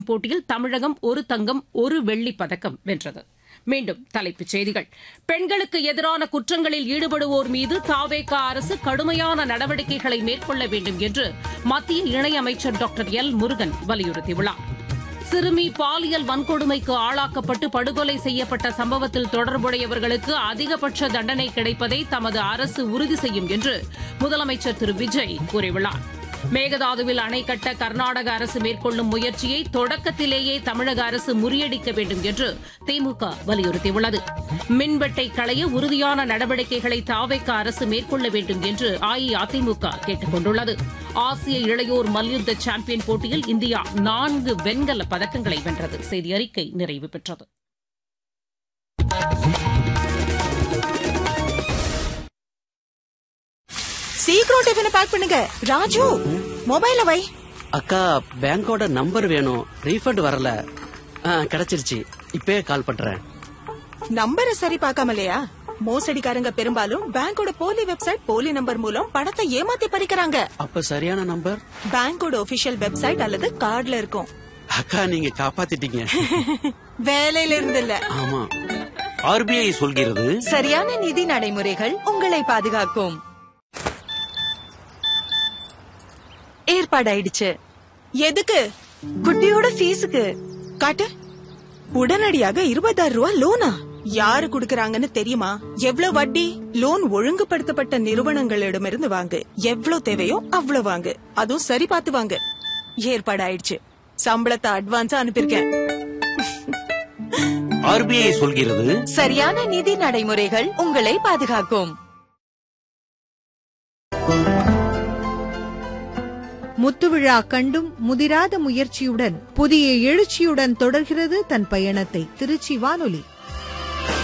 போட்டியில் தமிழகம் ஒரு தங்கம் ஒரு வெள்ளிப் பதக்கம் வென்றது மீண்டும் தலைப்புச் செய்திகள் பெண்களுக்கு எதிரான குற்றங்களில் ஈடுபடுவோர் மீது தாவேகா அரசு கடுமையான நடவடிக்கைகளை மேற்கொள்ள வேண்டும் என்று மத்திய இணையமைச்சர் டாக்டர் எல் முருகன் வலியுறுத்தியுள்ளார் சிறுமி பாலியல் வன்கொடுமைக்கு ஆளாக்கப்பட்டு படுகொலை செய்யப்பட்ட சம்பவத்தில் தொடர்புடையவர்களுக்கு அதிகபட்ச தண்டனை கிடைப்பதை தமது அரசு உறுதி செய்யும் என்று முதலமைச்சர் திரு விஜய் கூறியுள்ளார் மேகதாதுவில் அணை கட்ட கர்நாடக அரசு மேற்கொள்ளும் முயற்சியை தொடக்கத்திலேயே தமிழக அரசு முறியடிக்க வேண்டும் என்று திமுக வலியுறுத்தியுள்ளது மின்வெட்டை களைய உறுதியான நடவடிக்கைகளை தாவேக்க அரசு மேற்கொள்ள வேண்டும் என்று அஇஅதிமுக கேட்டுக் கொண்டுள்ளது ஆசிய இளையோர் மல்யுத்த சாம்பியன் போட்டியில் இந்தியா நான்கு வெண்கல பதக்கங்களை வென்றது செய்தி அறிக்கை நிறைவு பெற்றது சீக்கிரம் டிஃபனை பேக் பண்ணுங்க ராஜு மொபைல வை அக்கா பேங்கோட நம்பர் வேணும் ரீஃபண்ட் வரல ஆ, கிடைச்சிருச்சு இப்பயே கால் பண்றேன் நம்பரை சரி பார்க்காமலையா மோசடிக்காரங்க பெரும்பாலும் பேங்கோட போலி வெப்சைட் போலி நம்பர் மூலம் பணத்தை ஏமாத்தி பறிக்கிறாங்க அப்ப சரியான நம்பர் பேங்கோட ஒபிஷியல் வெப்சைட் அல்லது கார்டுல இருக்கும் அக்கா நீங்க காப்பாத்திட்டீங்க வேலையில இருந்து இல்ல ஆமா ஆர்பிஐ சொல்கிறது சரியான நிதி நடைமுறைகள் உங்களை பாதுகாக்கும் ஏற்பாடாயிடுச்சு எதுக்கு குட்டியோட ஃபீஸுக்கு காட்டு உடனடியாக இருபதாயிரம் ரூபாய் லோனா யாரு குடுக்கறாங்கன்னு தெரியுமா எவ்வளவு வட்டி லோன் ஒழுங்குபடுத்தப்பட்ட நிறுவனங்களிடமிருந்து வாங்கு எவ்வளவு தேவையோ அவ்வளவு வாங்கு அதுவும் சரி பார்த்து வாங்கு ஏற்பாடாயிடுச்சு சம்பளத்தை அட்வான்ஸா அனுப்பியிருக்கேன் ஆர்பிஐ சொல்கிறது சரியான நிதி நடைமுறைகள் உங்களை பாதுகாக்கும் முத்துவிழா கண்டும் முதிராத முயற்சியுடன் புதிய எழுச்சியுடன் தொடர்கிறது தன் பயணத்தை திருச்சி வானொலி